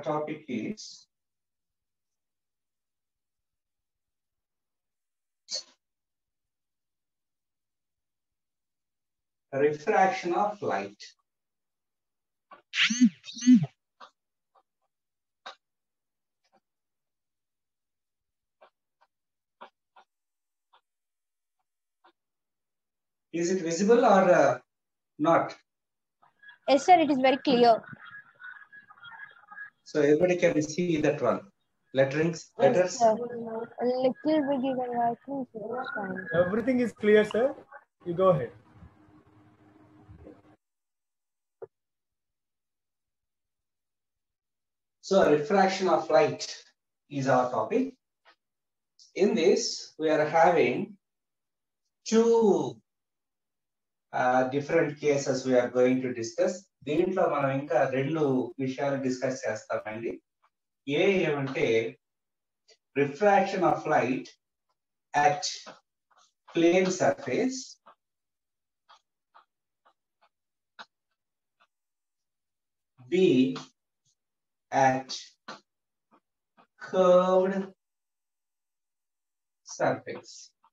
topic is refraction of light. Is it visible or uh, not? Yes, sir, it is very clear. So everybody can see that one. Letterings, Yes, letters. sir. A little bit even writing, so it's fine. Everything is clear, sir. You go ahead. So refraction of light is our topic. In this, we are having two uh, different cases we are going to discuss. దీంట్లో మనం ఇంకా రెండు విషయాలు discuss చేస్తామండి ఏ ఏమంటే refraction of light at plane surface B at curved surface.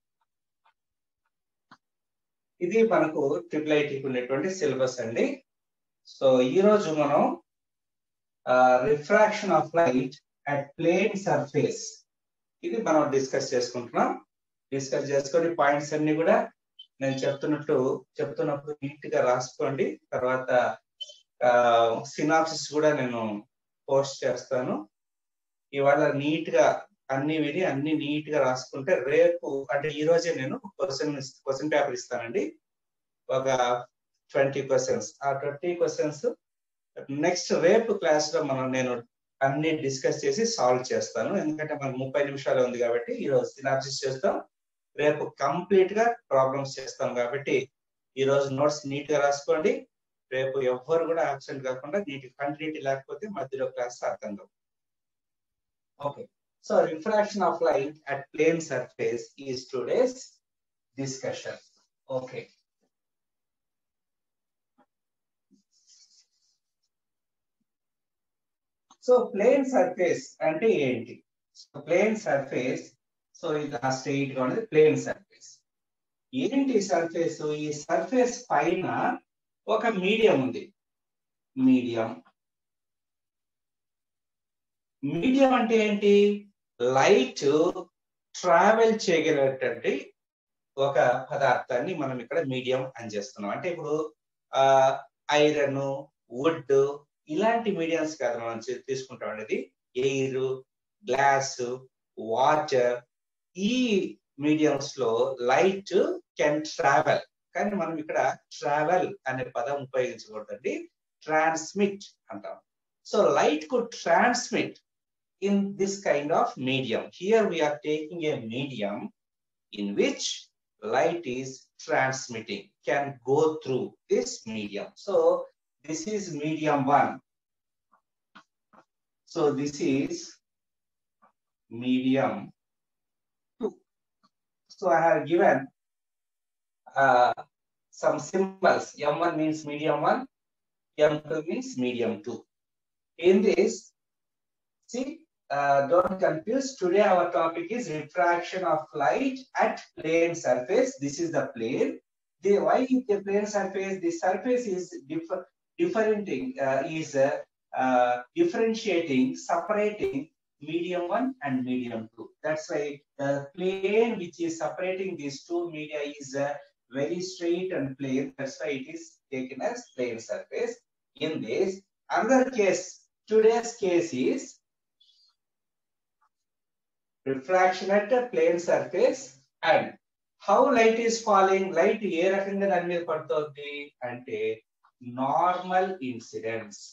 ఇది మనకు ట్రిపుల్ ఐటీకి ఉన్నటువంటి సిలబస్ అండి సో ఈ రోజు మనం refraction of light at plane surface ఇది మనం డిస్కస్ చేసుకుంటున్నాం డిస్కస్ చేసుకొని పాయింట్స్ అన్ని కూడా నేను చెప్తున్నట్టు చెప్తున్నప్పుడు నీట్ గా రాసుకోండి తర్వాత సినాప్సిస్ కూడా నేను పోస్ట్ చేస్తాను ఇవాళ నీట్ గా అన్ని విని అన్ని నీట్ గా రాసుకుంటే రేపు అంటే ఈ రోజే నేను క్వశ్చన్ క్వశ్చన్ పేపర్ ఇస్తానండి ఒక ట్వంటీ క్వశ్చన్స్ ఆ ట్వంటీ క్వశ్చన్స్ నెక్స్ట్ రేపు క్లాస్ లో మనం నేను అన్ని డిస్కస్ చేసి సాల్వ్ చేస్తాను ఎందుకంటే మనకు ముప్పై నిమిషాలు ఉంది కాబట్టి ఈ రోజు సినాప్సిస్ చేస్తాం రేపు కంప్లీట్ గా ప్రాబ్లమ్స్ చేస్తాం కాబట్టి ఈ రోజు నోట్స్ నీట్ గా రాసుకోండి రేపు ఎవ్వరు కూడా అబ్సెంట్ కాకుండా నీటి కంటిన్యూటీ లేకపోతే మధ్యలో క్లాస్ అర్థం కావు okay so refraction of light at plane surface is today's discussion okay so plane surface అంటే ఏంటి ప్లేన్ సర్ఫేస్ సో ఇది ఆ స్ట్రెయిట్ గా ఉన్నది ప్లేన్ సర్ఫేస్ ఏంటి సర్ఫేస్ ఈ సర్ఫేస్ పైన ఒక మీడియం ఉంది మీడియం మీడియం అంటే ఏంటి లైట్ ట్రావెల్ చేయగలిగేటువంటి ఒక పదార్థాన్ని మనం ఇక్కడ మీడియం అని చేస్తున్నాం అంటే ఇప్పుడు ఐరన్ వుడ్ ఇలాంటి మీడియంస్ కాదు మనం తీసుకుంటాం అనేది ఎయిర్ గ్లాస్ వాటర్ ఈ మీడియంస్ లో లైట్ కెన్ ట్రావెల్ కానీ మనం ఇక్కడ ట్రావెల్ అనే పదం ఉపయోగించకూడదండి ట్రాన్స్మిట్ అంటాం సో లైట్ కు transmit in this kind of medium here we are taking a medium in which light is transmitting can go through this medium so this is medium one so this is medium two so i have given uh, some symbols m1 means medium one m2 means medium two in this see uh, don't confuse. Today our topic is refraction of light at plane surface. This is the plane. The why is the plane surface? The surface is differ, differentiating uh, is uh, uh, differentiating, separating medium one and medium two. That's why the plane which is separating these two media is uh, very straight and plane. That's why it is taken as plane surface. In this, another case, today's case is refraction at a plane surface and how light is falling light ఏ రకంగా దాని మీద పడుతుంది అంటే normal incidents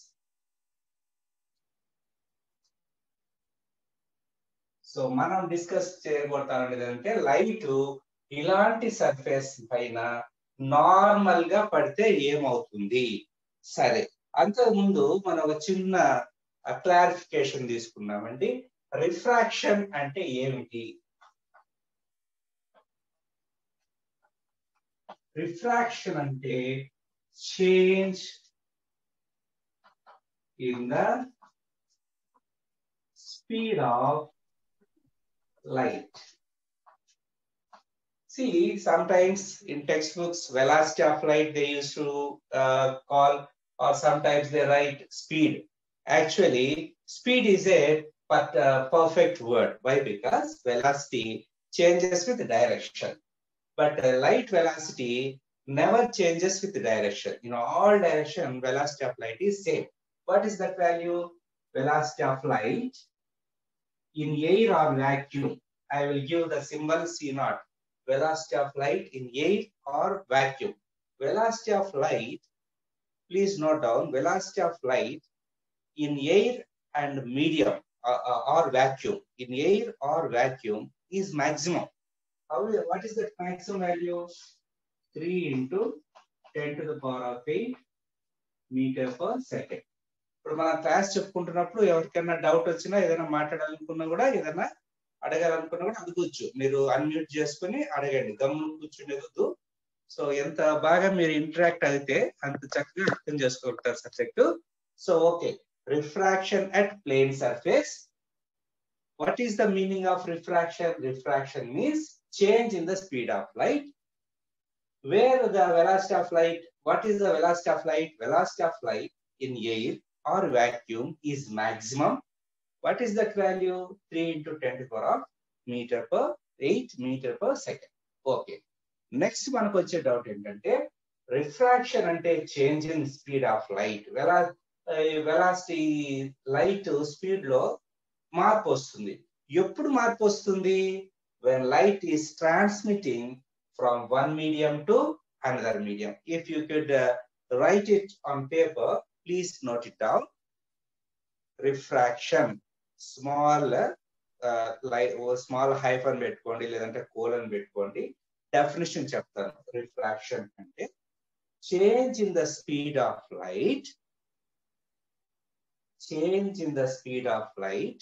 so మనం discuss చేయబోతాం అంటే light ఇలాంటి సర్ఫేస్ పైన నార్మల్ గా పడితే ఏమవుతుంది సరే అంతకుముందు మనం ఒక చిన్న క్లారిఫికేషన్ తీసుకున్నామండి రిఫ్రాక్షన్ అంటే ఏమిటి రిఫ్రాక్షన్ అంటే change in the speed of light. See, sometimes in textbooks, velocity of light they used to uh, call, or sometimes they write speed. Actually, speed is a but uh, perfect word. Why? Because velocity changes with direction, but uh, light velocity never changes with direction. In all direction, velocity of light is same. What is that value? Velocity of light in air or vacuum. I will give the symbol C naught. Velocity of light in air or vacuum. Velocity of light, please note down, velocity of light in air and medium uh, uh, or vacuum. In air or vacuum is maximum. How, what is that maximum value? 3 into 10 to the power of 8 metre per second ఇప్పుడు మనం class చెప్పుకుంటున్నప్పుడు ఎవరికైనా doubt వచ్చినా ఏదైనా మాట్లాడాలనుకున్నా కూడా ఏదైనా అడగాలనుకున్నా కూడా అడగొచ్చు మీరు అన్మ్యూట్ చేసుకుని అడగండి గమ్మును కూర్చునేది సో ఎంత బాగా మీరు ఇంటరాక్ట్ అయితే అంత చక్కగా అర్థం చేసుకోగలుగుతారు subject so okay refraction at plane surface what is the meaning of refraction refraction means change in the speed of light where the velocity of light, what is the velocity of light? Velocity of light in air or vacuum is maximum. What is that value? 3 into 10 to the power of meter per 8 meter per second. Okay. Next మనకు వచ్చే doubt ఏంటంటే refraction అంటే change in speed of light వెలా velocity light speed లో మార్పు వస్తుంది ఎప్పుడు మార్పు వస్తుంది when light is transmitting from one medium to another medium. If you could uh, write it on paper, please note it down. Refraction, small uh, like small hyphen పెట్టుకోండి లేదంటే colon పెట్టుకోండి definition చెప్తాను రిఫ్రాక్షన్ అంటే change in the speed of light change in the speed of light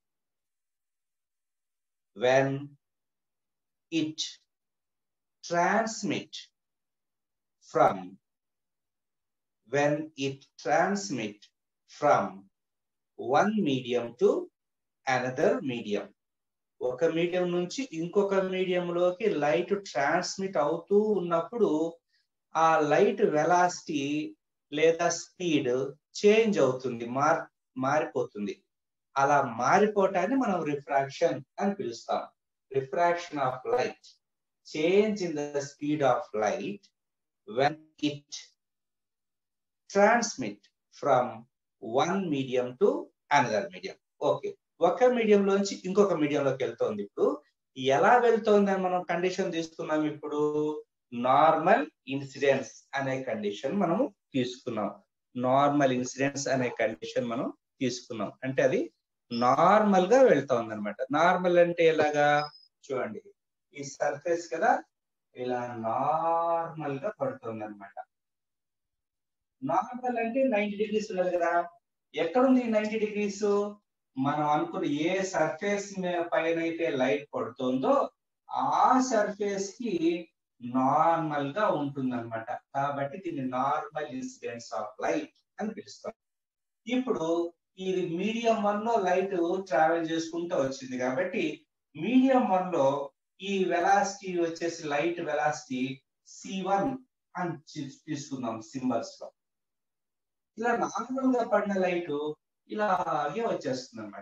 when it transmit from when it transmit from one medium to another medium ఒక medium నుంచి ఇంకొక మీడియంలోకి light transmit అవుతూ ఉన్నప్పుడు ఆ లైట్ వెలాసిటీ లేదా speed change అవుతుంది మార్ మారిపోతుంది అలా మారిపోవటాన్ని మనం రిఫ్రాక్షన్ అని పిలుస్తాం refraction of light change in the speed of light when it transmit from one medium to another medium. Okay. ఒక మీడియం లోంచి ఇంకొక మీడియంలోకి వెళ్తోంది ఇప్పుడు ఎలా వెళ్తోంది అని మనం కండిషన్ తీసుకున్నాం ఇప్పుడు నార్మల్ ఇన్సిడెన్స్ అనే కండిషన్ మనము తీసుకున్నాం నార్మల్ ఇన్సిడెన్స్ అనే కండిషన్ మనం తీసుకున్నాం అంటే అది నార్మల్ గా వెళ్తోంది అనమాట నార్మల్ అంటే ఎలాగా చూడండి ఈ సర్ఫేస్ కదా ఇలా నార్మల్ గా పడుతుంది అనమాట నార్మల్ అంటే నైన్టీ డిగ్రీస్ ఉన్నది కదా ఎక్కడుంది నైన్టీ డిగ్రీస్ మనం అనుకున్న ఏ సర్ఫేస్ పైన అయితే లైట్ పడుతుందో ఆ సర్ఫేస్ కి నార్మల్ గా ఉంటుంది అనమాట కాబట్టి దీన్ని నార్మల్ ఇన్సిడెన్స్ ఆఫ్ లైట్ అని పిలుస్తాం ఇప్పుడు ఇది మీడియం వన్ లో లైట్ ట్రావెల్ చేసుకుంటూ వచ్చింది కాబట్టి మీడియం వన్ లో ఈ వెలాసిటీ వచ్చేసి లైట్ వెలాసిటీ సి వన్ అని తీసుకుందాం సింబల్స్ లో ఇలా నార్మల్ గా పడిన లైట్ ఇలాగే వచ్చేస్తుంది అనమాట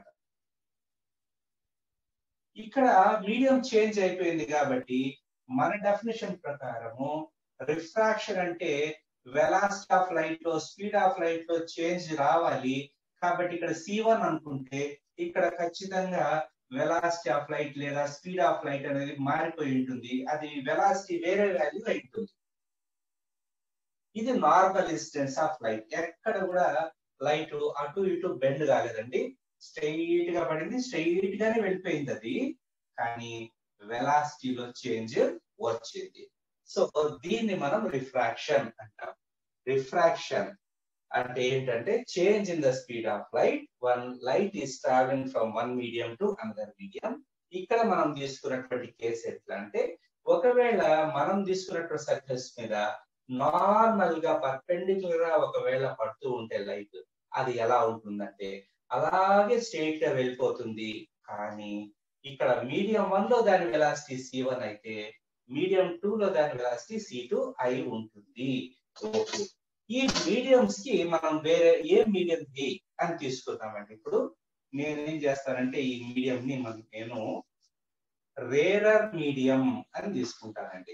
ఇక్కడ మీడియం చేంజ్ అయిపోయింది కాబట్టి మన డెఫినేషన్ ప్రకారము రిఫ్రాక్షన్ అంటే వెలాసిటీ ఆఫ్ లైట్ లో స్పీడ్ ఆఫ్ లైట్ లో చేంజ్ రావాలి కాబట్టి ఇక్కడ సి వన్ అనుకుంటే ఇక్కడ ఖచ్చితంగా వెలాసిటీ ఆఫ్ లైట్ లేదా స్పీడ్ ఆఫ్ లైట్ అనేది మారిపోయి ఉంటుంది అది వెలాసిటీ వేరే వాల్యూ అయి ఉంటుంది ఇది నార్మల్ ఇన్సిడెన్స్ ఆఫ్ లైట్ ఎక్కడ కూడా లైట్ అటు ఇటు బెండ్ కాలేదండి స్ట్రైట్ గా పడింది స్ట్రైట్ గానే వెళ్ళిపోయింది అది కానీ వెలాసిటీలో చేంజ్ వచ్చింది సో దీన్ని మనం రిఫ్రాక్షన్ అంటాం రిఫ్రాక్షన్ అంటే ఏంటంటే change in the speed of light when light is travelling from one medium to another medium ఇక్కడ మనం తీసుకున్నటువంటి కేసు ఎట్లా అంటే ఒకవేళ మనం తీసుకున్నటువంటి సర్ఫేస్ మీద నార్మల్ గా పర్పెండిక్యులర్ గా ఒకవేళ పడుతూ ఉంటే లైట్ అది ఎలా ఉంటుందంటే అలాగే స్ట్రైట్ గా వెళ్ళిపోతుంది కానీ ఇక్కడ మీడియం వన్ లో దాని వెలాసిటీ సి వన్ అయితే మీడియం టూ లో దాని వెలాసిటీ సి టూ అయి ఉంటుంది ఓకే ఈ మీడియంస్ కి మనం వేరే ఏ మీడియం ది అని తీసుకుందామండి ఇప్పుడు నేను ఏం చేస్తానంటే ఈ మీడియం ని మనం నేను రేరర్ మీడియం అని తీసుకుంటానండి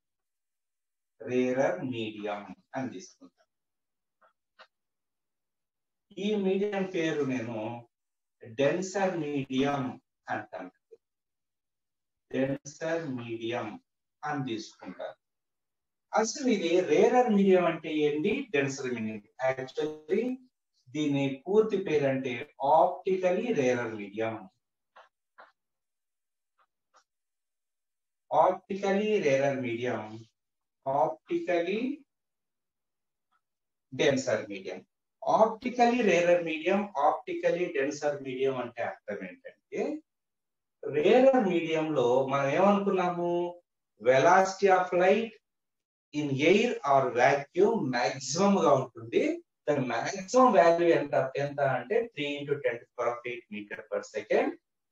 రేరర్ మీడియం అని తీసుకుంటాను ఈ మీడియం పేరు నేను డెన్సర్ మీడియం అంటాను డెన్సర్ మీడియం అని తీసుకుంటాను అసలు ఇది రేరర్ మీడియం అంటే ఏంటి డెన్సర్ మీడియం యాక్చువల్లీ దీని పూర్తి పేరు అంటే optically rarer medium optically rarer medium optically denser medium optically rarer medium optically denser medium అంటే అర్థం ఏంటంటే రేరర్ మీడియం లో మనం ఏమనుకున్నాము velocity of light in air or vacuum maximum గా ఉంటుంది దాని మాక్సిమం వాల్యూ ఎంత ఎంత అంటే three into ten power of eight metre per second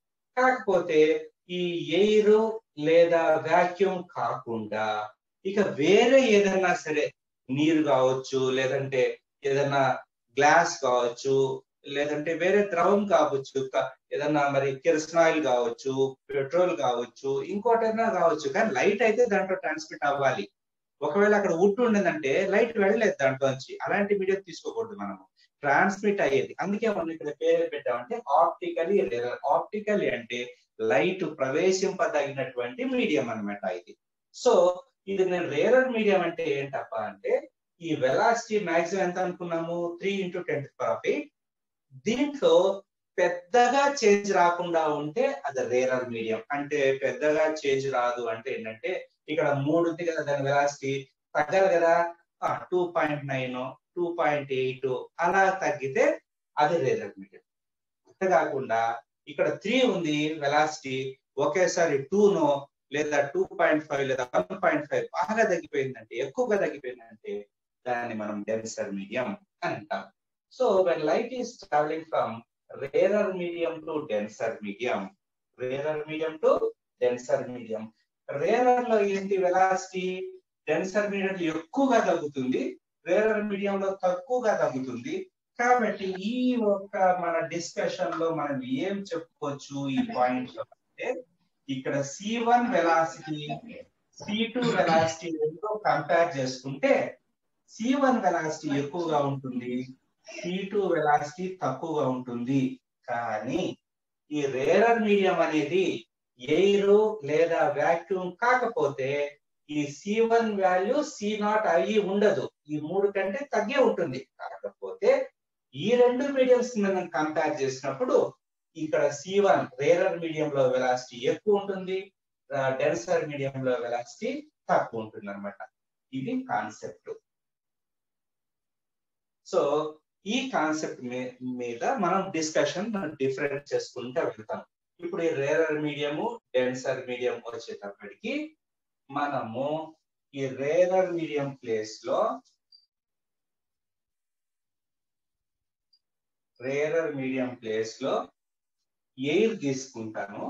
కాకపోతే ఈ ఎయిర్ లేదా వాక్యూమ్ కాకుండా ఇక వేరే ఏదైనా సరే నీరు కావచ్చు లేదంటే ఏదైనా గ్లాస్ కావచ్చు లేదంటే వేరే ద్రవం కావచ్చు ఏదన్నా మరి కిరసనాయిల్ కావచ్చు పెట్రోల్ కావచ్చు ఇంకోటైనా కావచ్చు కానీ లైట్ అయితే దాంట్లో ట్రాన్స్మిట్ అవ్వాలి ఒకవేళ అక్కడ వుడ్ ఉండేదంటే లైట్ వెళ్ళలేదు దాంట్లోంచి అలాంటి మీడియం తీసుకోకూడదు మనము ట్రాన్స్మిట్ అయ్యేది అందుకే మనం ఇక్కడ పేరు పెట్టామంటే ఆప్టికలీ ఆప్టికలీ అంటే లైట్ ప్రవేశింపదగినటువంటి మీడియం అనమాట ఇది సో ఇది నేను రేరర్ మీడియం అంటే ఏంటప్ప అంటే ఈ వెలాసిటీ మాక్సిమం ఎంత అనుకున్నాము three into ten power of eight దీంట్లో పెద్దగా చేంజ్ రాకుండా ఉంటే అది రేరర్ మీడియం అంటే పెద్దగా చేంజ్ రాదు అంటే ఏంటంటే ఇక్కడ మూడు ఉంది కదా దాని వెలాసిటీ తగ్గాలి కదా two point nine two point eight అలా తగ్గితే అది రేరర్ మీడియం అంతే కాకుండా ఇక్కడ త్రీ ఉంది వెలాసిటీ ఒకేసారి టూనో లేదా టూ పాయింట్ ఫైవ్ లేదా వన్ పాయింట్ ఫైవ్ బాగా తగ్గిపోయిందంటే ఎక్కువగా తగ్గిపోయిందంటే దాన్ని మనం డెన్సర్ మీడియం అంటాం so when light is travelling from rarer medium to denser medium rarer medium to denser medium rarer లో ఏంటి వెలాసిటీ డెన్సర్ మీడియం ఎక్కువగా తగ్గుతుంది రేరర్ మీడియం లో తక్కువగా తగ్గుతుంది కాబట్టి ఈ ఒక్క మన డిస్కషన్ లో మనం ఏం చెప్పుకోవచ్చు ఈ పాయింట్ లో అంటే ఇక్కడ C one velocity C two velocity రెండు కంపేర్ చేసుకుంటే సి వన్ వెలాసిటీ ఎక్కువగా ఉంటుంది సి టూ వెలాసిటీ తక్కువగా ఉంటుంది కానీ ఈ రేరర్ మీడియం అనేది ఎయిర్ లేదా వాక్యూమ్ కాకపోతే ఈ C one value C naught అయ్యి ఉండదు ఈ మూడు కంటే తగ్గే ఉంటుంది కాకపోతే ఈ రెండు మీడియంస్ మనం కంపేర్ చేసినప్పుడు ఇక్కడ సి వన్ రేరర్ మీడియం లో వెలాసిటీ ఎక్కువ ఉంటుంది డెన్సర్ మీడియం లో వెలాసిటీ తక్కువ ఉంటుంది అనమాట ఇది కాన్సెప్ట్ సో ఈ కాన్సెప్ట్ మీద మనం డిస్కషన్ డిఫరెంట్ చేసుకుంటూ వెళ్తాం ఇప్పుడు ఈ రేరర్ మీడియము డెన్సర్ మీడియం వచ్చేటప్పటికి మనము ఈ రేరర్ మీడియం ప్లేస్ లో రేరర్ మీడియం ప్లేస్ లో ఎయిర్ తీసుకుంటాను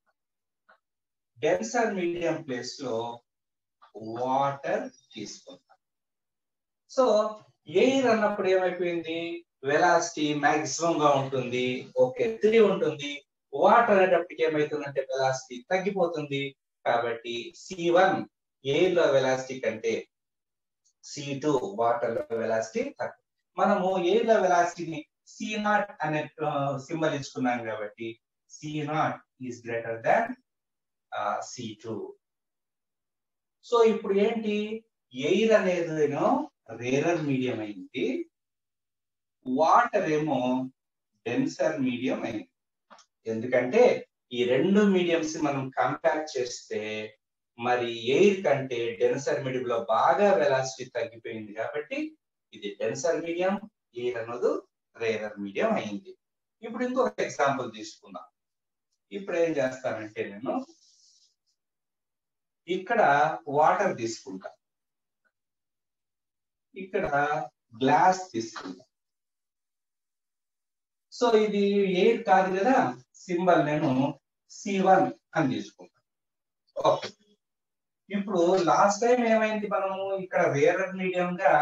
డెన్సర్ మీడియం ప్లేస్ లో వాటర్ తీసుకుంటాను సో ఎయిర్ అన్నప్పుడు ఏమైపోయింది వెలాసిటీ మాక్సిమం గా ఉంటుంది ఓకే త్రీ ఉంటుంది వాటర్ అనేటప్పటికి ఏమైతుందంటే వెలాసిటీ తగ్గిపోతుంది కాబట్టి సి వన్ ఎయిర్ లో వెలాసిటీ కంటే సి టూ వాటర్ లో వెలాసిటీ తక్కువ మనము ఎయిర్ లో వెలాసిటీని సి నాట్ అనే సింబల్ ఇచ్చుకున్నాం కాబట్టి C naught is greater than C two so ఇప్పుడు ఏంటి ఎయిర్ అనేదేనో రేరర్ మీడియం అయింది వాటర్ ఏమో డెన్సర్ మీడియం అయింది ఎందుకంటే ఈ రెండు మీడియంస్ మనం కంపేర్ చేస్తే మరి ఎయిర్ కంటే డెన్సర్ మీడియం లో బాగా వెలాసిటీ తగ్గిపోయింది కాబట్టి ఇది డెన్సర్ మీడియం ఎయిర్ అన్నది రేరర్ మీడియం అయింది ఇప్పుడు ఇంకొక ఎగ్జాంపుల్ తీసుకుందాం ఇప్పుడు ఏం చేస్తానంటే నేను ఇక్కడ వాటర్ తీసుకుంటా ఇక్కడ గ్లాస్ తీసుకుంటా సో ఇది ఎయిర్ కాదు కదా సింబల్ నేను సి వన్ అని తీసుకుంటాను ఓకే ఇప్పుడు లాస్ట్ టైం ఏమైంది మనము ఇక్కడ వేరర్ మీడియం గా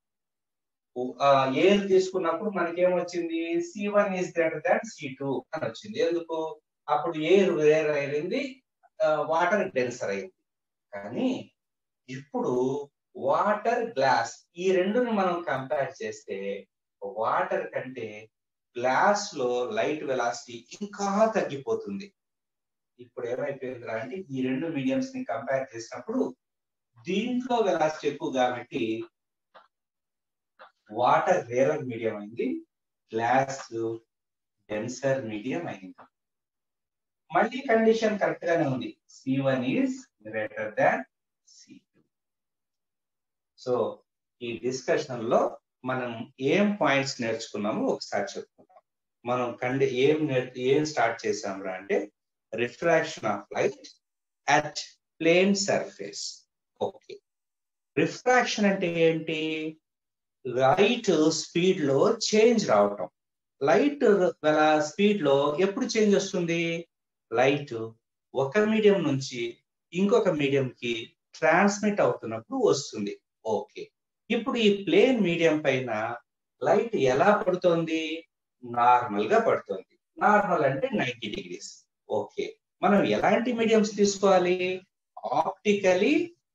ఎయిర్ తీసుకున్నప్పుడు మనకేమొచ్చింది C one is greater than C two అని వచ్చింది ఎందుకు అప్పుడు ఎయిర్ వేర్ అయింది వాటర్ డెన్సర్ అయింది కానీ ఇప్పుడు వాటర్ గ్లాస్ ఈ రెండుని మనం కంపేర్ చేస్తే వాటర్ కంటే గ్లాస్ లో లైట్ వెలాసిటీ ఇంకా తగ్గిపోతుంది ఇప్పుడు ఏమైపోయిందిరా అంటే ఈ రెండు మీడియంస్ ని కంపేర్ చేసినప్పుడు దీంట్లో వెలాసిటీ ఎక్కువ కాబట్టి వాటర్ రేరర్ మీడియం అయింది గ్లాస్ డెన్సర్ మీడియం అయింది మళ్ళీ కండిషన్ కరెక్ట్ గానే ఉంది C one is greater than C two so ఈ డిస్కషన్ లో మనం ఏం పాయింట్స్ నేర్చుకున్నామో ఒకసారి చెప్పుకుందాం మనం కండి ఏం ఏం స్టార్ట్ చేసాం రా అంటే refraction of light at plane surface okay refraction అంటే ఏంటి లైట్ స్పీడ్ లో చేంజ్ రావటం లైట్ స్పీడ్ లో ఎప్పుడు చేంజ్ వస్తుంది లైట్ ఒక మీడియం నుంచి ఇంకొక మీడియం కి ట్రాన్స్మిట్ అవుతున్నప్పుడు వస్తుంది ఓకే ఇప్పుడు ఈ ప్లేన్ మీడియం పైన లైట్ ఎలా పడుతోంది నార్మల్ గా పడుతుంది నార్మల్ అంటే నైన్టీ డిగ్రీస్ ఓకే మనం ఎలాంటి మీడియంస్ తీసుకోవాలి ఆప్టికలీ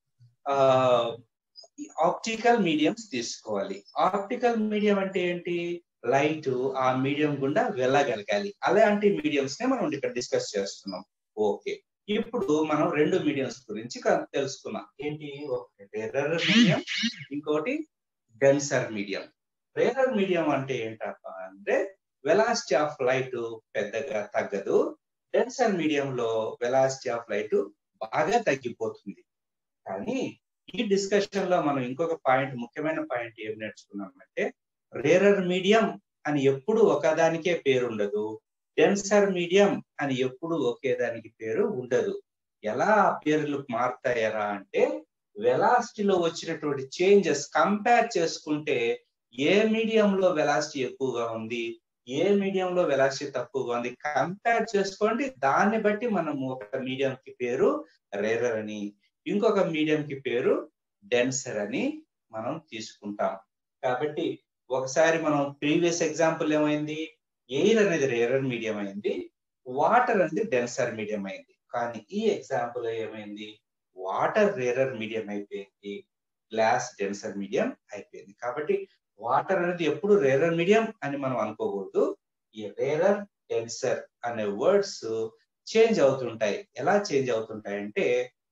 ఆప్టికల్ మీడియంస్ తీసుకోవాలి ఆప్టికల్ మీడియం అంటే ఏంటి లైట్ ఆ మీడియం గుండా వెళ్ళగలగాలి అలాంటి మీడియంస్ నే మనం ఇక్కడ డిస్కస్ చేస్తున్నాం ఓకే ఇప్పుడు మనం రెండు మీడియంస్ గురించి తెలుసుకున్నాం ఏంటి ఒకటి రేరర్ మీడియం ఇంకోటి డెన్సర్ మీడియం రేరర్ మీడియం అంటే ఏంటప్ప అంటే వెలాసిటీ ఆఫ్ లైట్ పెద్దగా తగ్గదు డెన్సర్ మీడియం లో వెలాసిటీ ఆఫ్ లైట్ బాగా తగ్గిపోతుంది కానీ ఈ డిస్కషన్ లో మనం ఇంకొక పాయింట్ ముఖ్యమైన పాయింట్ ఏం నేర్చుకున్నామంటే రేరర్ మీడియం అని ఎప్పుడు ఒకదానికే పేరు ఉండదు డెన్సర్ మీడియం అని ఎప్పుడు ఒకే దానికి పేరు ఉండదు ఎలా పేర్లు మారుతాయరా అంటే వెలాసిటీలో వచ్చినటువంటి చేంజెస్ కంపేర్ చేసుకుంటే ఏ మీడియంలో వెలాసిటీ ఎక్కువగా ఉంది ఏ మీడియంలో వెలాసిటీ తక్కువగా ఉంది కంపేర్ చేసుకోండి దాన్ని బట్టి మనం ఒక మీడియం కి పేరు రేరర్ అని ఇంకొక మీడియం కి పేరు డెన్సర్ అని మనం తీసుకుంటాం కాబట్టి ఒకసారి మనం ప్రీవియస్ ఎగ్జాంపుల్ ఏమైంది ఎయిర్ అనేది రేరర్ మీడియం అయింది వాటర్ అనేది డెన్సర్ మీడియం అయింది కానీ ఈ ఎగ్జాంపుల్ ఏమైంది వాటర్ రేరర్ మీడియం అయిపోయింది గ్లాస్ డెన్సర్ మీడియం అయిపోయింది కాబట్టి వాటర్ అనేది ఎప్పుడు రేరర్ మీడియం అని మనం అనుకోకూడదు ఈ రేరర్ డెన్సర్ అనే వర్డ్స్ చేంజ్ అవుతుంటాయి ఎలా చేంజ్ అవుతుంటాయి అంటే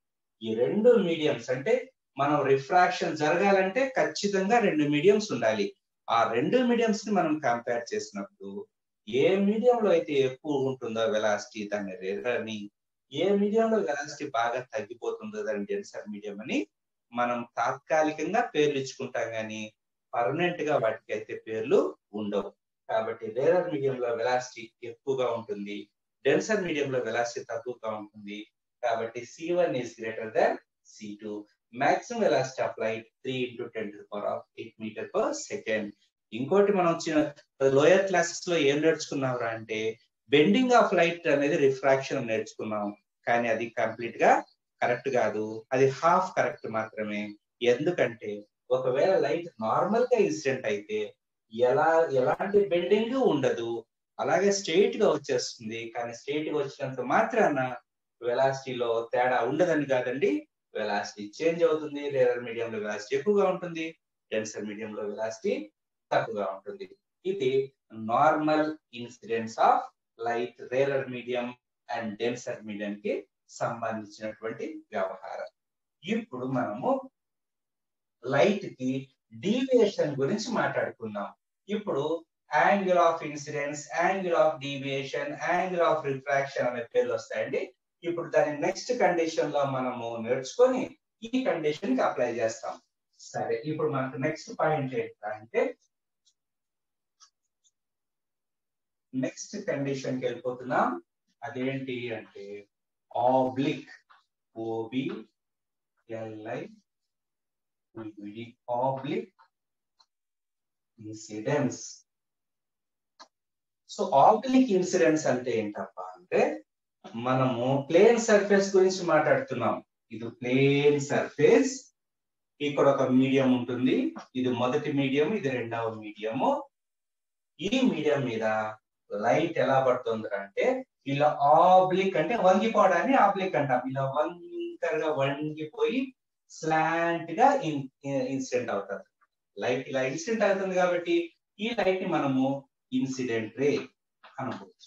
ఈ రెండు మీడియంస్ అంటే మనం రిఫ్రాక్షన్ జరగాలంటే ఖచ్చితంగా రెండు మీడియంస్ ఉండాలి ఆ రెండు మీడియంస్ ని మనం కంపేర్ చేసినప్పుడు ఏ మీడియంలో అయితే ఎక్కువ ఉంటుందో వెలాసిటీ దాన్ని రేరర్ అని ఏ మీడియంలో వెలాసిటీ బాగా తగ్గిపోతుందో దాన్ని డెన్సర్ మీడియం అని మనం తాత్కాలికంగా పేర్లు ఇచ్చుకుంటాం కానీ పర్మనెంట్ గా వాటికి అయితే పేర్లు ఉండవు కాబట్టి రేరర్ మీడియంలో వెలాసిటీ ఎక్కువగా ఉంటుంది డెన్సర్ మీడియంలో వెలాసిటీ తక్కువగా ఉంటుంది కాబట్టి C one is greater than C two maximum velocity of light three into ten to power of eight metre per second ఇంకోటి మనం వచ్చిన లోయర్ క్లాసెస్ లో ఏం నేర్చుకున్నాం అంటే బెండింగ్ ఆఫ్ లైట్ అనేది రిఫ్రాక్షన్ నేర్చుకున్నాం కానీ అది కంప్లీట్ గా కరెక్ట్ కాదు అది హాఫ్ కరెక్ట్ మాత్రమే ఎందుకంటే ఒకవేళ లైట్ నార్మల్ గా ఇన్సిడెంట్ అయితే ఎలా ఎలాంటి బెండింగ్ ఉండదు అలాగే స్ట్రైట్ గా వచ్చేస్తుంది కానీ స్ట్రైట్ గా వచ్చినంత మాత్రాన వెలాసిటీలో తేడా ఉండదని కాదండి వెలాసిటీ చేంజ్ అవుతుంది రేరర్ మీడియంలో వెలాసిటీ ఎక్కువగా ఉంటుంది డెన్సర్ మీడియంలో వెలాసిటీ తక్కువగా ఉంటుంది ఇది normal incidents of light rarer medium and denser medium కి సంబంధించినటువంటి వ్యవహారం ఇప్పుడు మనము లైట్ కి డీవియేషన్ గురించి మాట్లాడుకుందాం ఇప్పుడు angle of incidence angle of deviation angle of refraction అనే పేర్లు వస్తాయండి ఇప్పుడు దాని నెక్స్ట్ కండిషన్ లో మనము నేర్చుకొని ఈ కండిషన్ కి అప్లై చేస్తాం సరే ఇప్పుడు మనకు నెక్స్ట్ పాయింట్ ఏంటంటే నెక్స్ట్ కండిషన్ కి వెళ్ళిపోతున్నాం అదేంటి అంటే oblique O B L I oblique incidence so oblique incidents అంటే ఏంటప్పా అంటే మనము ప్లేన్ సర్ఫేస్ గురించి మాట్లాడుతున్నాం ఇది ప్లేన్ సర్ఫేస్ ఇక్కడ ఒక మీడియం ఉంటుంది ఇది మొదటి మీడియం ఇది రెండవ మీడియము ఈ మీడియం మీద లైట్ ఎలా పడుతుంది అంటే ఇలా ఆబ్లిక్ అంటే వంగిపోవడాన్ని ఆబ్లిక్ అంటాం ఇలా వంకరగా వంగిపోయి స్లాంట్ గా ఇన్సిడెంట్ అవుతుంది లైట్ ఇలా ఇన్సిడెంట్ అవుతుంది కాబట్టి ఈ లైట్ ని మనము ఇన్సిడెంట్ రే అనుకోవచ్చు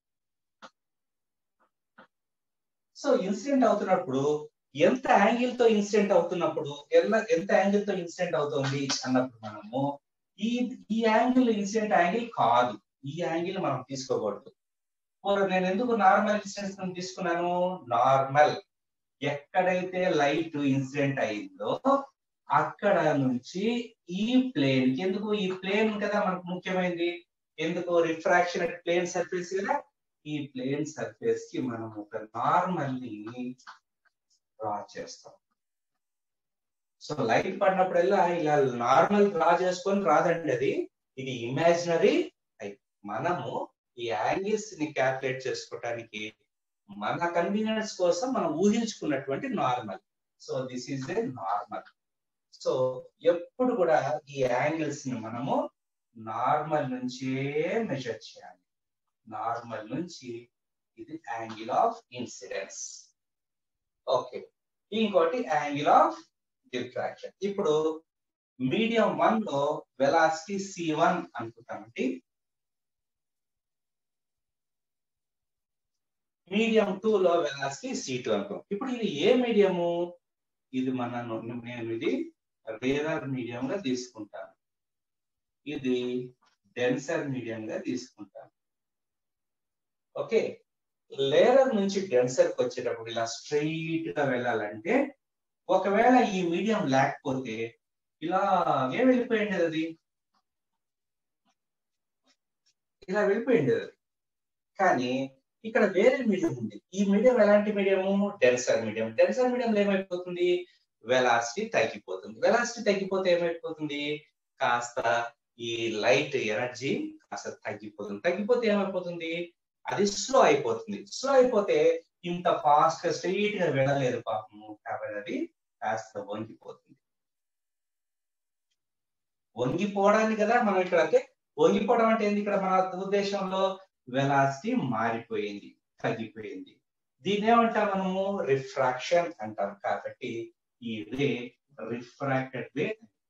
సో ఇన్సిడెంట్ అవుతున్నప్పుడు ఎంత యాంగిల్ తో ఇన్సిడెంట్ అవుతున్నప్పుడు ఎలా- ఎంత యాంగిల్ తో ఇన్సిడెంట్ అవుతుంది అన్నప్పుడు మనము ఈ ఈ యాంగిల్ ఇన్సిడెంట్ యాంగిల్ కాదు ఈ యాంగిల్ మనం తీసుకోకూడదు మరి నేను ఎందుకు నార్మల్ ఇన్సిడెంట్స్ తీసుకున్నాను నార్మల్ ఎక్కడైతే లైట్ ఇన్సిడెంట్ అయిందో అక్కడ నుంచి ఈ ప్లేన్ కి ఎందుకు ఈ ప్లేన్ కదా మనకు ముఖ్యమైనది ఎందుకు రిఫ్రాక్షన్ అంటే ప్లేన్ సర్ఫేస్ కదా ఈ ప్లేన్ సర్ఫేస్ కి మనం ఒక నార్మల్ ని డ్రా చేస్తాం సో లైట్ పడినప్పుడల్లా ఇలా నార్మల్ డ్రా చేసుకొని రాదండి అది ఇది ఇమాజినరీ మనము ఈ యాంగిల్స్ ని క్యాల్కులేట్ చేసుకోవడానికి మన కన్వీనియన్స్ కోసం మనం ఊహించుకున్నటువంటి normal so this is a normal so ఎప్పుడు కూడా ఈ యాంగిల్స్ ని మనము నార్మల్ నుంచే మెజర్ చేయాలి నార్మల్ నుంచి ఇది యాంగిల్ ఆఫ్ ఇన్సిడెన్స్ ఓకే ఇంకోటి యాంగిల్ ఆఫ్ డిఫ్రాక్షన్ ఇప్పుడు మీడియం వన్ లో వెలాసిటీ సి వన్ అనుకుంటామండి మీడియం టూ లో వెలాసిటీ సి టూ అనుకో ఇప్పుడు ఇది ఏ మీడియము ఇది మన నేను ఇది రేరర్ మీడియం గా తీసుకుంటాను ఇది డెన్సర్ మీడియం గా తీసుకుంటాను ఓకే లేరర్ నుంచి డెన్సర్ కి వచ్చేటప్పుడు ఇలా స్ట్రైట్ గా వెళ్ళాలంటే ఒకవేళ ఈ మీడియం లేకపోతే ఇలాగే వెళ్ళిపోయింది అది ఇలా వెళ్ళిపోయింది అది కానీ ఇక్కడ వేరే మీడియం ఉంది ఈ మీడియం ఎలాంటి మీడియము డెన్సర్ మీడియం డెన్సర్ మీడియంలో ఏమైపోతుంది వెలాసిటీ తగ్గిపోతుంది వెలాసిటీ తగ్గిపోతే ఏమైపోతుంది కాస్త ఈ లైట్ ఎనర్జీ కాస్త తగ్గిపోతుంది తగ్గిపోతే ఏమైపోతుంది అది స్లో అయిపోతుంది స్లో అయిపోతే ఇంత ఫాస్ట్ గా స్ట్రైట్ గా వెళ్ళలేదు పాపము కాబట్టి అది కాస్త వంగిపోతుంది వంగిపోవడానికి కదా మనం ఇక్కడ అంటే వంగిపోవడం అంటే ఏంది ఇక్కడ మన ఉద్దేశంలో వెలాసిటీ మారిపోయింది తగ్గిపోయింది దీన్ని ఏమంటాం మనము రిఫ్రాక్షన్ అంటాం కాబట్టి ఈ రే రిఫ్రాక్టెడ్ రే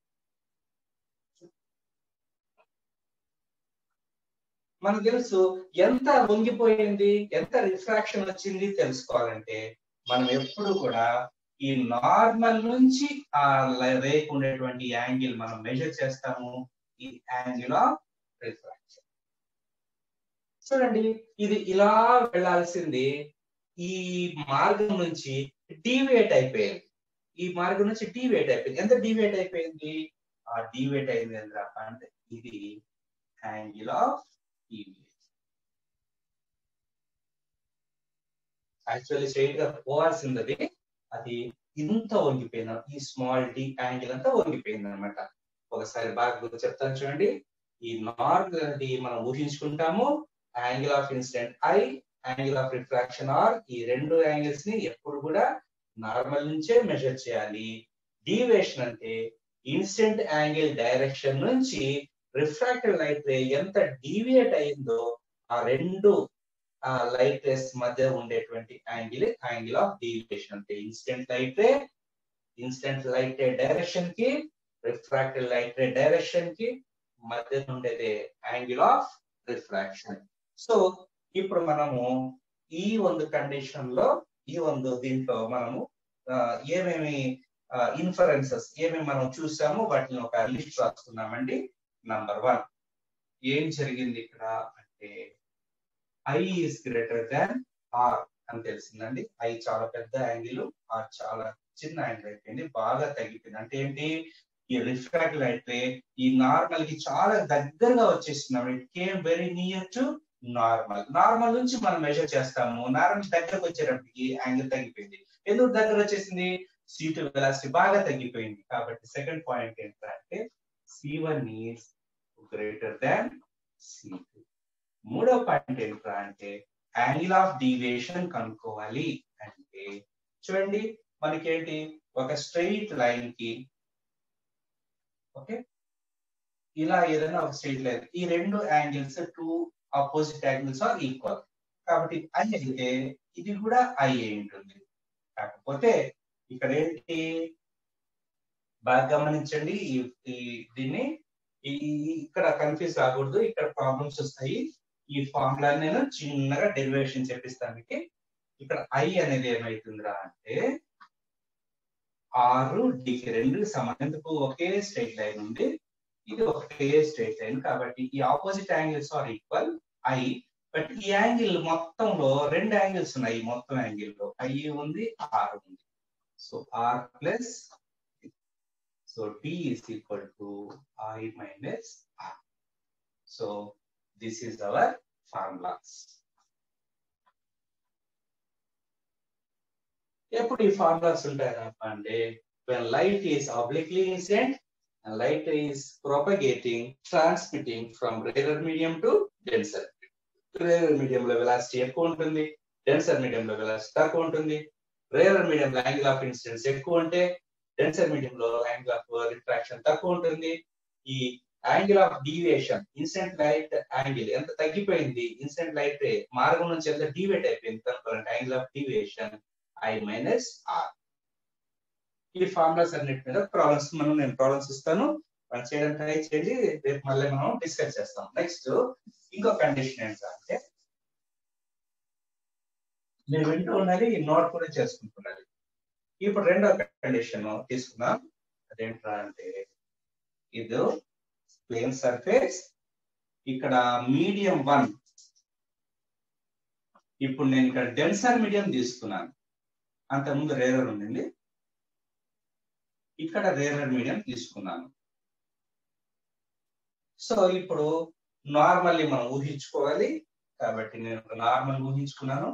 మనకు తెలుసు ఎంత వంగిపోయింది ఎంత రిఫ్రాక్షన్ వచ్చింది తెలుసుకోవాలంటే మనం ఎప్పుడు కూడా ఈ నార్మల్ నుంచి ఆ రేక్ ఉండేటువంటి యాంగిల్ మనం మెజర్ చేస్తాము ఈ యాంగిల్ ఆఫ్ రిఫ్రాక్షన్ చూడండి ఇది ఇలా వెళ్ళాల్సింది ఈ మార్గం నుంచి డీవియేట్ అయిపోయింది ఈ మార్గం నుంచి డీవియేట్ అయిపోయింది ఎంత డీవియేట్ అయిపోయింది ఆ డీవియేట్ అయింది ఎంత అంటే ఇది angle of deviate actually straight గా పోవాల్సింది అది అది ఇంత వంగిపోయిన ఈ స్మాల్ డి యాంగిల్ అంతా వంగిపోయింది అనమాట ఒకసారి బాగా గుర్తు చెప్తాను చూడండి ఈ నార్త్ ది మనం ఊహించుకుంటాము angle of incident I angle of refraction R ఈ రెండు యాంగిల్స్ ని ఎప్పుడు కూడా నార్మల్ నుంచే మెజర్ చేయాలి డీవియేషన్ అంటే ఇన్సిడెంట్ యాంగిల్ డైరెక్షన్ నుంచి రిఫ్రాక్టెడ్ లైట్ రే ఎంత డీవియేట్ అయిందో ఆ రెండు ఆ లైట్ రేస్ మధ్య ఉండేటువంటి యాంగిల్ యాంగిల్ ఆఫ్ డీవియేషన్ అంటే incident light ray incident light ray direction కి రిఫ్రాక్టెడ్ లైట్ రే డైరెక్షన్ కి మధ్య ఉండేది యాంగిల్ ఆఫ్ రిఫ్రాక్షన్ సో ఇప్పుడు మనము ఈ ಒಂದು కండిషన్ లో ఈ ಒಂದು దీంట్లో మనము ఏమేమి ఇన్ఫరెన్సెస్ ఏమేమి మనం చూసామో వాటిని ఒక లిస్ట్ రాసుకున్నామండి నంబర్ వన్ ఏం జరిగింది ఇక్కడ అంటే I is greater than R అని తెలిసిందండి ఐ చాలా పెద్ద యాంగిల్ ఆర్ చాలా చిన్న యాంగిల్ అయిపోయింది బాగా తగ్గిపోయింది అంటే ఏంటి ఈ రిఫ్రాక్ట్ అయితే ఈ నార్మల్ కి చాలా దగ్గరగా వచ్చేస్తున్నాం it came very near to normal normal నుంచి మనం మెజర్ చేస్తాము నార్మల్ దగ్గరకు వచ్చేటప్పటికి యాంగిల్ తగ్గిపోయింది ఎందుకు దగ్గర వచ్చేసింది సి టు వెలాసిటీ బాగా తగ్గిపోయింది కాబట్టి సెకండ్ పాయింట్ ఏంటంటే C one is greater than C two మూడో పాయింట్ ఏంట్రా అంటే యాంగిల్ ఆఫ్ డీవియేషన్ కనుక్కోవాలి అంటే చూడండి మనకేంటి ఒక స్ట్రైట్ లైన్ కి ఓకే ఇలా ఏదైనా ఒక స్ట్రైట్ లైన్ ఈ రెండు angles two opposite angles are equal కాబట్టి ఐ అయితే ఇది కూడా ఐ అయి ఉంటుంది కాకపోతే ఇక్కడ ఏంటి బాగా గమనించండి ఈ- ఈ దీన్ని ఈ ఈ- ఇక్కడ కన్ఫ్యూజ్ కాకూడదు ఇక్కడ ప్రాబ్లమ్స్ వస్తాయి ఈ ఫార్ములా నేను చిన్నగా డెరివేషన్ చెప్పిస్తాను మీకు ఇక్కడ ఐ అనేది ఏమైతుందిరా అంటే ఆరు డికి రెండు సమానందుకు ఒకే స్ట్రైట్ లైన్ ఉంది ఇది ఒకటే స్ట్రైట్ లైన్ కాబట్టి ఈ opposite angles are equal I but ఈ యాంగిల్ మొత్తంలో రెండు యాంగిల్స్ ఉన్నాయి ఈ మొత్తం యాంగిల్ లో ఐ ఉంది ఆర్ ఉంది so R plus so D is equal to I minus R so this is our formulas ఎప్పుడు ఈ ఫార్ములాస్ ఉంటాయి అంటే when light is obliquely incident and light is propagating transmitting from rarer medium to denser rarer medium లో velocity ఎక్కువ ఉంటుంది denser medium లో velocity తక్కువ ఉంటుంది రేరర్ మీడియం లో యాంగిల్ ఆఫ్ ఇన్సిడెన్స్ ఎక్కువ ఉంటే డెన్సర్ మీడియం లో యాంగిల్ ఆఫ్ రిఫ్రాక్షన్ తక్కువ ఉంటుంది ఈ angle of deviation incident light angle ఎంత తగ్గిపోయింది ఇన్సిడెంట్ లైట్ మార్గం నుంచి ఎంత డీవేట్ అయిపోయింది కనుకోవాలంటే angle of deviation I minus R ఈ ఫార్ములాస్ అన్నిటి మీద ప్రాబ్లమ్స్ మనం నేను ప్రాబ్లమ్స్ ఇస్తాను మనం చేయడానికి ట్రై చేయండి రేపు మళ్ళీ మనం డిస్కస్ చేస్తాం నెక్స్ట్ ఇంకో కండిషన్ ఏంటంటే మీరు వింటూ ఉండాలి ఈ నోట్ కూడా చేసుకుంటున్నది ఇప్పుడు రెండో కండిషన్ తీసుకుందాం అదేంట్రా అంటే ఇది ప్లేన్ సర్ఫేస్ ఇక్కడ మీడియం వన్ ఇప్పుడు నేను ఇక్కడ డెన్సర్ మీడియం తీసుకున్నాను అంతకుముందు రేరర్ ఉండింది ఇక్కడ రేరర్ మీడియం తీసుకున్నాను సో ఇప్పుడు నార్మల్లీ మనం ఊహించుకోవాలి కాబట్టి నేను నార్మల్ ఊహించుకున్నాను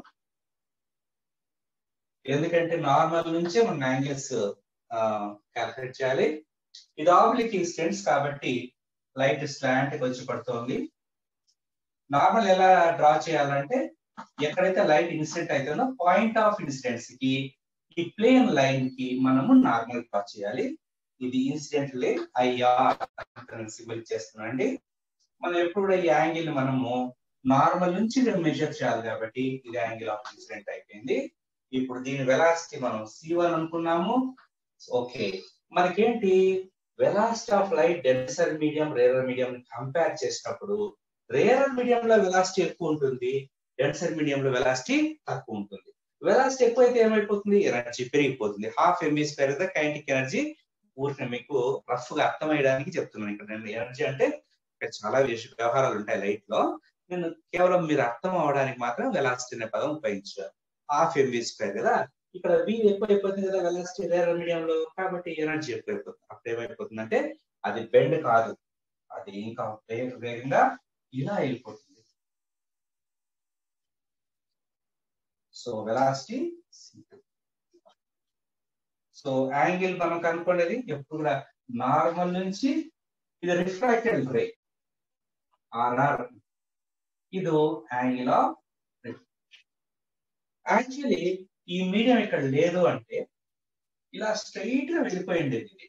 ఎందుకంటే నార్మల్ నుంచే మనం యాంగిల్స్ క్యాల్కులేట్ చేయాలి ఇది ఆబ్లిక్ ఇన్స్టెంట్స్ కాబట్టి లైట్ స్లాంట్ వచ్చి పడుతోంది నార్మల్ ఎలా డ్రా చేయాలంటే ఎక్కడైతే లైట్ ఇన్సిడెంట్ అవుతుందో పాయింట్ ఆఫ్ ఇన్సిడెంట్స్ కి ఈ ప్లేన్ లైన్ కి మనము నార్మల్ డ్రా చేయాలి ఇది ఇన్సిడెంట్లీ ఐఆర్ సింబల్ చేస్తున్నాండి మనం ఎప్పుడు కూడా ఈ యాంగిల్ మనము నార్మల్ నుంచి మెజర్ చేయాలి కాబట్టి ఇది యాంగిల్ ఆఫ్ ఇన్సిడెంట్ అయిపోయింది ఇప్పుడు దీని వెలాసిటీ మనం సి వన్ అనుకున్నాము ఓకే మనకేంటి velocity of light denser medium rarer medium compare చేసినప్పుడు రేరర్ మీడియం లో వెలాసిటీ ఎక్కువ ఉంటుంది డెన్సర్ మీడియం లో వెలాసిటీ తక్కువ ఉంటుంది వెలాసిటీ ఎక్కువైతే ఏమైపోతుంది ఎనర్జీ పెరిగిపోతుంది half MV square the kinetic energy ఊరిని మీకు రఫ్ గా అర్థమయ్యడానికి చెప్తున్నాను ఇక్కడ నేను ఎనర్జీ అంటే ఇక్కడ చాలా విష- వ్యవహారాలు ఉంటాయి లైట్ లో నేను కేవలం మీరు అర్థం అవడానికి మాత్రం వెలాసిటీ అనే పదం ఉపయోగించాను హాఫ్ ఎంబీ స్క్వేర్ కదా ఇక్కడ వి ఎక్కువ అయిపోతుంది కదా వెలాసిటీ రేరర్ మీడియం లో కాబట్టి ఎనర్జీ ఎక్కువ అయిపోతుంది అప్పుడు ఏమైపోతుంది అంటే అది బెండ్ కాదు అది ఇంకా వే- వేగంగా ఇలా వెళ్ళిపోతుంది సో వెలాసిటీ సో యాంగిల్ మనం కనుక్కునేది ఎప్పుడు కూడా నార్మల్ నుంచి ఇది రిఫ్రాక్టెడ్ రే ఆర్ఆర్ ఇది యాంగిల్ ఆఫ్ యాక్చువల్లీ ఈ మీడియం ఇక్కడ లేదు అంటే ఇలా స్ట్రైట్ గా వెళ్ళిపోయింది ఇది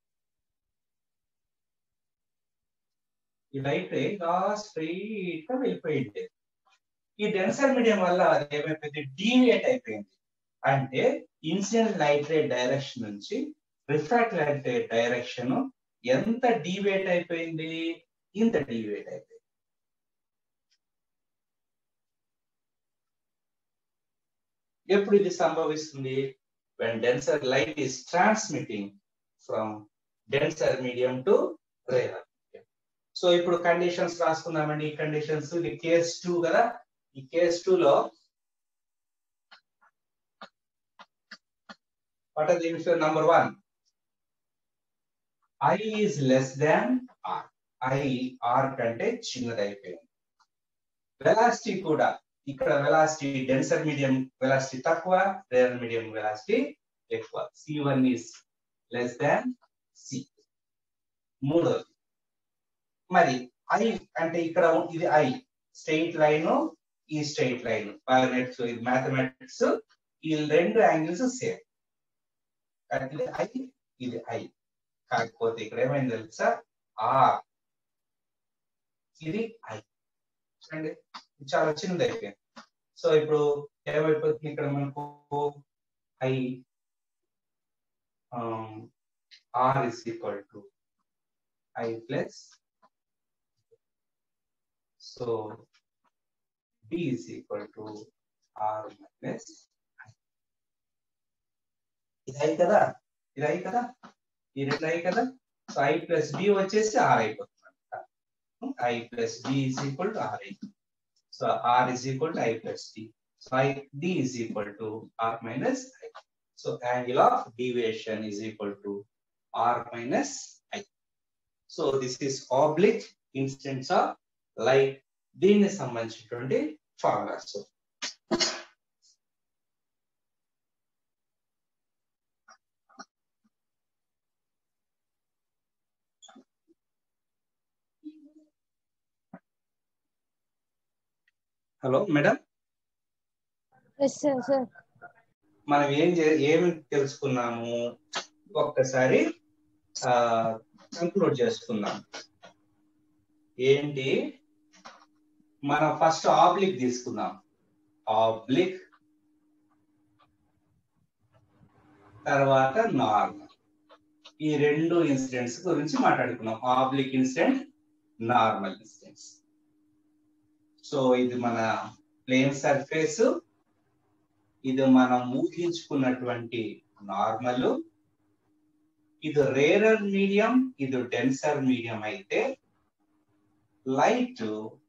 ఈ లైట్ ఇలా స్ట్రైట్ గా వెళ్ళిపోయింది ఈ డెన్సర్ మీడియం వల్ల అది ఏమైపోయింది డీవియేట్ అయిపోయింది అంటే ఇన్సిడెంట్ లైట్ రే డైరెక్షన్ నుంచి రిఫ్రాక్ట్ లైట్ రే డైరెక్షన్ ఎంత డీవియేట్ అయిపోయింది ఇంత డీవియేట్ అయిపోయింది ఎప్పుడు ఇది సంభవిస్తుంది when denser light is transmitting from denser medium to rarer medium. So ఇప్పుడు కండిషన్స్ రాసుకుందామండి ఈ కండిషన్స్ ఇది కేస్ టూ కదా ఈ కేస్ టూ లో what are the number one I is less than R I R కంటే చిన్నది అయిపోయింది వెలాసిటీ కూడా ఇక్కడ వెలాసిటీ డెన్సర్ మీడియం వెలాసిటీ తక్కువ రేర్ మీడియం వెలాసిటీ ఎక్కువ C one is less than C మూడోది మరి ఐ అంటే ఇక్కడ ఇది ఐ స్ట్రెయిట్ లైన్ ఈ స్ట్రెయిట్ లైన్ బయోనెట్స్ ఇది మ్యాథమెటిక్స్ ఈ రెండు యాంగిల్స్ సేమ్ ఇది ఐ ఇది ఐ కాకపోతే ఇక్కడ ఏమైంది తెలుసా ఆర్ ఇది ఐ చూడండి ఇది చాలా చిన్నది అయిపోయింది సో ఇప్పుడు ఏమైపోతుంది ఇక్కడ మనకు I R is equal to I plus so B is equal to R minus ఇది అయి కదా ఇది అయి కదా ఈ రెండు అయి కదా సో ఐ ప్లస్ బి వచ్చేసి ఆర్ అయిపోతుంది I plus B is equal to R అయిపోతుంది so R is equal to I plus D so I D is equal to R minus I so angle of deviation is equal to R minus I so this is oblique instance of light దీనికి సంబంధించినటువంటి formulas hello madam yes sir sir మనం ఏం చే- ఏమి తెలుసుకున్నాము ఒక్కసారి conclude చేసుకుందాం ఏంటి మనం ఫస్ట్ ఆబ్లిక్ తీసుకుందాం ఆబ్లిక్ తర్వాత నార్మల్ ఈ రెండు ఇన్సిడెంట్స్ గురించి మాట్లాడుకున్నాం oblique incident normal incidents so ఇది మన ప్లేన్ సర్ఫేస్ ఇది మనం ఊహించుకున్నటువంటి నార్మల్ ఇది రేరర్ మీడియం ఇది డెన్సర్ మీడియం అయితే లైట్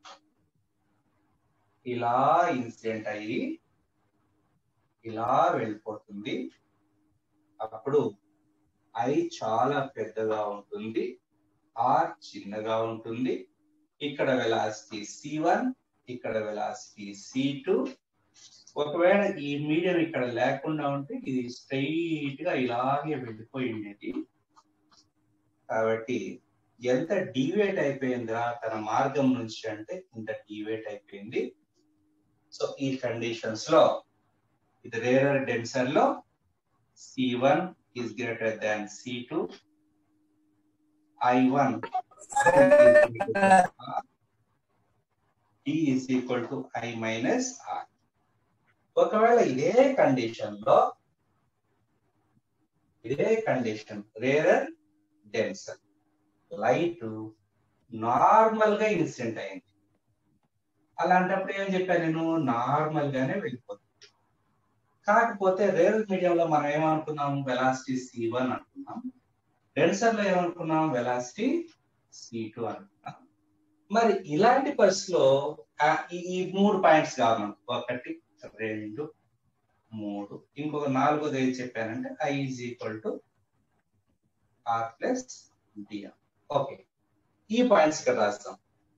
ఇలా ఇన్సిడెంట్ అయ్యి ఇలా వెళ్ళిపోతుంది అప్పుడు ఐ చాలా పెద్దగా ఉంటుంది ఆర్ చిన్నగా ఉంటుంది ఇక్కడ వెలాసిటీ సి వన్ ఇక్కడ వెలాసిటీ సి టూ ఒకవేళ ఈ మీడియం ఇక్కడ లేకుండా ఉంటే ఇది స్ట్రైట్ గా ఇలాగే వెళ్ళిపోయి ఉండేది కాబట్టి ఎంత డీవేట్ అయిపోయిందిరా తన మార్గం నుంచి అంటే ఇంత డీవేట్ అయిపోయింది సో ఈ కండిషన్స్ లో ఇది రేరర్ డెన్సర్ లో C one is greater than C two I one D is equal to I minus R ఒకవేళ ఇదే కండిషన్ లో ఇదే condition rarer denser light normal గా ఇన్సిడెంట్ అయింది అలాంటప్పుడు ఏం చెప్పాను నేను నార్మల్ గానే వెళ్ళిపోతుంది కాకపోతే రేర్ మీడియం లో మనం ఏమనుకున్నాం వెలాసిటీ సి వన్ అనుకున్నాం డెన్సర్ లో ఏమనుకున్నాం వెలాసిటీ సి టూ అనుకున్నాం మరి ఇలాంటి పరిస్థితిలో ఆ, ఈ- ఈ మూడు పాయింట్స్ కావాలి మనకు ఒకటి రెండు మూడు ఇంకొక నాలుగోది ఏది చెప్పానంటే I is equal to R plus DR okay ఈ పాయింట్స్ ఇక్కడ రాస్తాం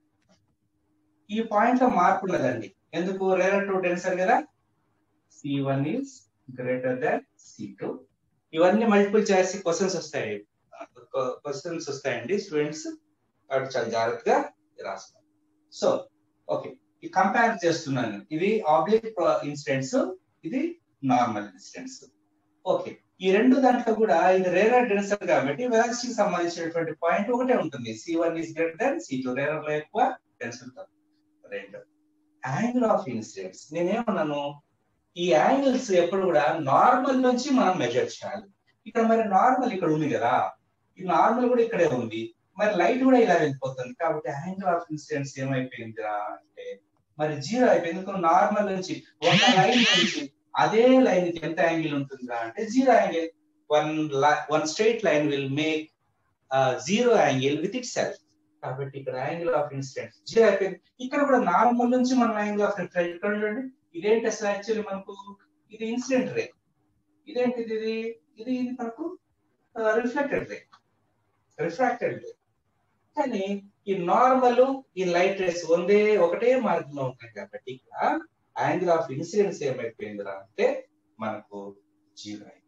ఈ పాయింట్ లో మార్పు ఉన్నదండి ఎందుకు రేరర్ టు డెన్సర్ కదా C one is greater than C two ఇవన్నీ మల్టిపుల్ చాయిస్ క్వశ్చన్స్ వస్తాయి క్వశ్చన్స్ వస్తాయండి స్టూడెంట్స్ కాబట్టి చాలా జాగ్రత్తగా రాస్తాం సో ఓకే ఈ కంపేర్ చేస్తున్నాను ఇది ఆబ్లిక్ ఇన్సిడెంట్స్ ఇది నార్మల్ ఇన్సిడెంట్స్ ఓకే ఈ రెండు దాంట్లో కూడా ఇది రేరర్ డెన్సర్ కాబట్టి వెలాసిటీకి సంబంధించినటువంటి పాయింట్ ఒకటే ఉంటుంది C one is greater than C two rarer లో ఎక్కువ డెన్సర్ రెండు యాంగిల్ ఆఫ్ ఇన్సిడెంట్స్ నేనేమన్నాను ఈ యాంగిల్స్ ఎప్పుడు కూడా నార్మల్ నుంచి మనం మెజర్ చేయాలి ఇక్కడ మరి నార్మల్ ఇక్కడ ఉంది కదా ఈ నార్మల్ కూడా ఇక్కడే ఉంది మరి లైట్ కూడా ఇలా వెళ్ళిపోతుంది కాబట్టి యాంగిల్ ఆఫ్ ఇన్సిడెంట్స్ ఏమైపోయిందిరా అంటే మరి జీరో అయిపోయింది నార్మల్ నుంచి ఒక లైన్ నుంచి అదే లైన్ కి ఎంత యాంగిల్ ఉంటుందా అంటే zero angle one one straight line will make zero angle with itself కాబట్టి ఇక్కడ యాంగిల్ ఆఫ్ ఇన్సిడెంట్ జీరో అయిపోయింది ఇక్కడ కూడా నార్మల్ నుంచి మనం యాంగిల్ ఆఫ్ రిఫ్లెక్ట్ ఇక్కడ చూడండి ఇదేంటి అసలు యాక్చువల్లీ మనకు ఇది ఇన్సిడెంట్ రే ఇదేంటిది ఇది ఇది ఇది మనకు రిఫ్లెక్టెడ్ రే రిఫ్రాక్టెడ్ రే కానీ ఈ నార్మల్ ఈ లైట్ రేస్ ಒಂದೇ ఒకటే మార్గంలో ఉంటాయి కాబట్టి ఇక్కడ యాంగిల్ ఆఫ్ ఇన్సిడెన్స్ ఏమైపోయిందిరా అంటే మనకు జీరో అయింది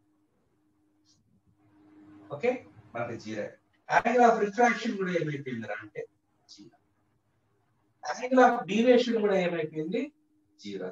ఓకే మనకు జీరో యాంగిల్ ఆఫ్ రిఫ్రాక్షన్ కూడా ఏమైపోయిందిరా అంటే జీరో యాంగిల్ ఆఫ్ డీవియేషన్ కూడా ఏమైపోయింది zero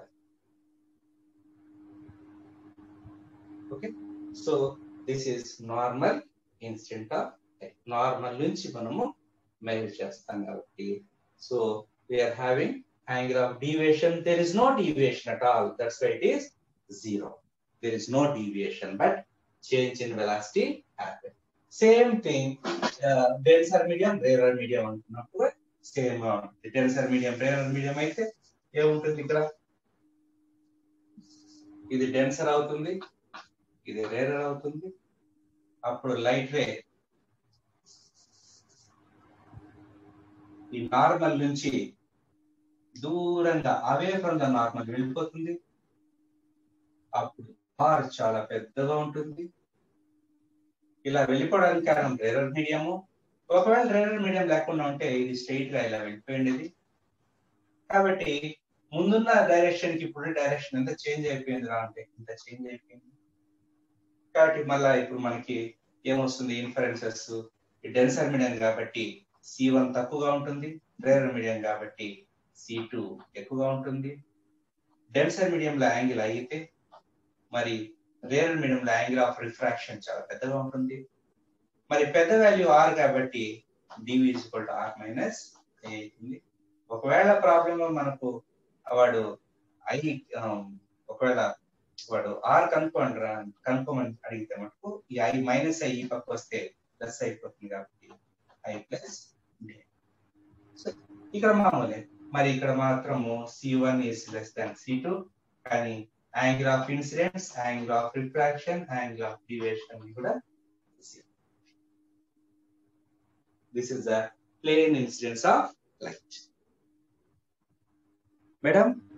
okay so this is normal instant of normal నుంచి మనము మెజర్ చేస్తాం కాబట్టి so we're having angle of deviation there is no deviation at all that's why it is zero there is no deviation but change in velocity happen same thing uh, denser medium rarer medium అంటున్నప్పుడు same గా ఉంటుంది denser medium rarer medium అయితే ఏముంటుంది ఇక్కడ ఇది denser అవుతుంది ఇది rarer అవుతుంది అప్పుడు లైట్ వే ఈ నార్మల్ నుంచి దూరంగా అవే ఫ్రమ్ ద నార్మల్ వెళ్ళిపోతుంది అప్పుడు ఆర్ చాలా పెద్దగా ఉంటుంది ఇలా వెళ్ళిపోవడానికి కారణం రేరర్ మీడియము ఒకవేళ రేరర్ మీడియం లేకుండా ఉంటే ఇది స్ట్రైట్ గా ఇలా వెళ్ళిపోయింది కాబట్టి ముందున్న డైరెక్షన్ కి ఇప్పుడు డైరెక్షన్ ఎంత చేంజ్ అయిపోయింది రా అంటే ఇంత చేంజ్ అయిపోయింది కాబట్టి మళ్ళా ఇప్పుడు మనకి ఏమొస్తుంది ఇన్ఫరెన్సెస్ డెన్సర్ మీడియం కాబట్టి సి వన్ తక్కువగా ఉంటుంది రేరర్ మీడియం కాబట్టి సి టూ ఎక్కువగా ఉంటుంది డెన్సర్ మీడియంలో యాంగిల్ అయితే మరి రేరర్ మీడియంలో యాంగిల్ ఆఫ్ రిఫ్రాక్షన్ చాలా పెద్దగా ఉంటుంది మరి పెద్ద వాల్యూ ఆర్ కాబట్టి DV equal to R minus అవుతుంది ఒకవేళ ప్రాబ్లమ్ మనకు వాడు ఐ ఒకవేళ వాడు ఆర్ కనుక్కోండి రా కనుక్కోమని అడిగితే మటుకు ఈ ఐ మైనస్ ఐ పక్క వస్తే ప్లస్ అయిపోతుంది కాబట్టి ఐ ప్లస్ ఇక్కడ మామూలే మరి ఇక్కడ మాత్రము C one is less than C two కానీ angle of incidents angle of refraction angle of deviation కూడా this is the plane incidents of light madam